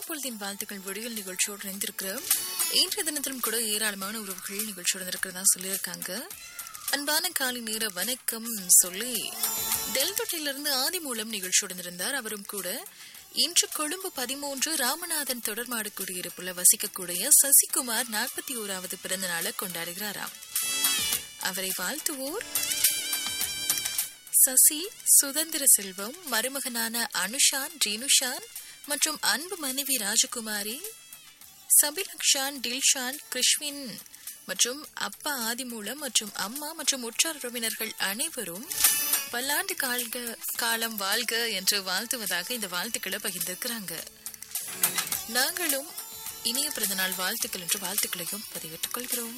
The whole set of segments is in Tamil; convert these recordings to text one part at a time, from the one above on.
பொழுதின் வாழ்த்துக்கள் விடியல் நிகழ்ச்சியோடு இணைந்திருக்கிறோம் இன்றைய தினத்திலும் கூட ஏராளமான உறவுகள் நிகழ்ச்சியோடு இருக்கிறதா சொல்லியிருக்காங்க அன்பான காலை நேர வணக்கம் சொல்லி டெல்தொட்டிலிருந்து ஆதி மூலம் நிகழ்ச்சியுடன் இருந்தார் அவரும் கூட இன்று கொழும்பு பதிமூன்று ராமநாதன் தொடர்மாடு குடியிருப்புல வசிக்கக்கூடிய சசிகுமார் நாற்பத்தி ஓராவது பிறந்த நாளை கொண்டாடுகிறாராம் அவரை வாழ்த்துவோர் சசி சுதந்திர செல்வம் மருமகனான அனுஷான் ஜீனுஷான் மற்றும் அன்பு மனைவி ராஜகுமாரி சபிலக்ஷான் டில்ஷான் கிருஷ்வின் மற்றும் அப்பா ஆதிமூலம் மற்றும் அம்மா மற்றும் உற்றார் உறவினர்கள் அனைவரும் பல்லாண்டு கால்க காலம் வாழ்க என்று வாழ்த்துவதாக இந்த வாழ்த்துக்களை பகிர்ந்திருக்கிறாங்க நாங்களும் இனிய பிறந்தநாள் வாழ்த்துக்கள் என்று வாழ்த்துக்களையும் பதிவிட்டுக் கொள்கிறோம்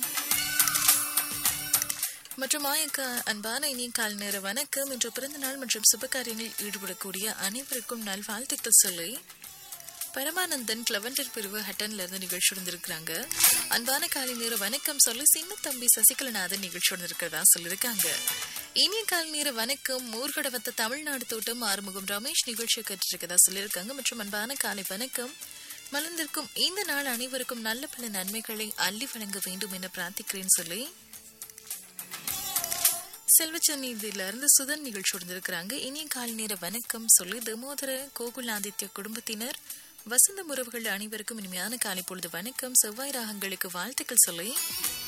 மற்றும் ஆயக்கா அன்பான இனிய கால் நேர வணக்கம் இன்று பிறந்தநாள் மற்றும் சுபகாரியங்களில் ஈடுபடக்கூடிய அனைவருக்கும் நல்வாழ்த்துக்கள் சொல்லி பரமானந்தன் கிளவண்டர் பிரிவு ஹட்டன்ல இருந்து நிகழ்ச்சி இருந்திருக்கிறாங்க அன்பான காலை நேர வணக்கம் சொல்லி சின்ன தம்பி சசிகலநாதன் நிகழ்ச்சி இருக்கிறதா சொல்லியிருக்காங்க இனிய காலை நேர வணக்கம் மூர்கடவத்த தமிழ்நாடு தோட்டம் ஆறுமுகம் ரமேஷ் நிகழ்ச்சியை கற்றிருக்கதா சொல்லியிருக்காங்க மற்றும் அன்பான காலை வணக்கம் மலர்ந்திருக்கும் இந்த நாள் அனைவருக்கும் நல்ல பல நன்மைகளை அள்ளி வழங்க வேண்டும் என பிரார்த்திக்கிறேன் சொல்லி செல்வச்சந்நிதியில இருந்து சுதன் நிகழ்ச்சி இருந்திருக்கிறாங்க இனிய காலை நேர வணக்கம் சொல்லி தமோதர கோகுலாதித்ய குடும்பத்தினர் வசந்த உறவுகள் அனைவருக்கும் இனிமையான காலை பொழுது வணக்கம் செவ்வாய் ராகங்களுக்கு வாழ்த்துக்கள் சொல்லி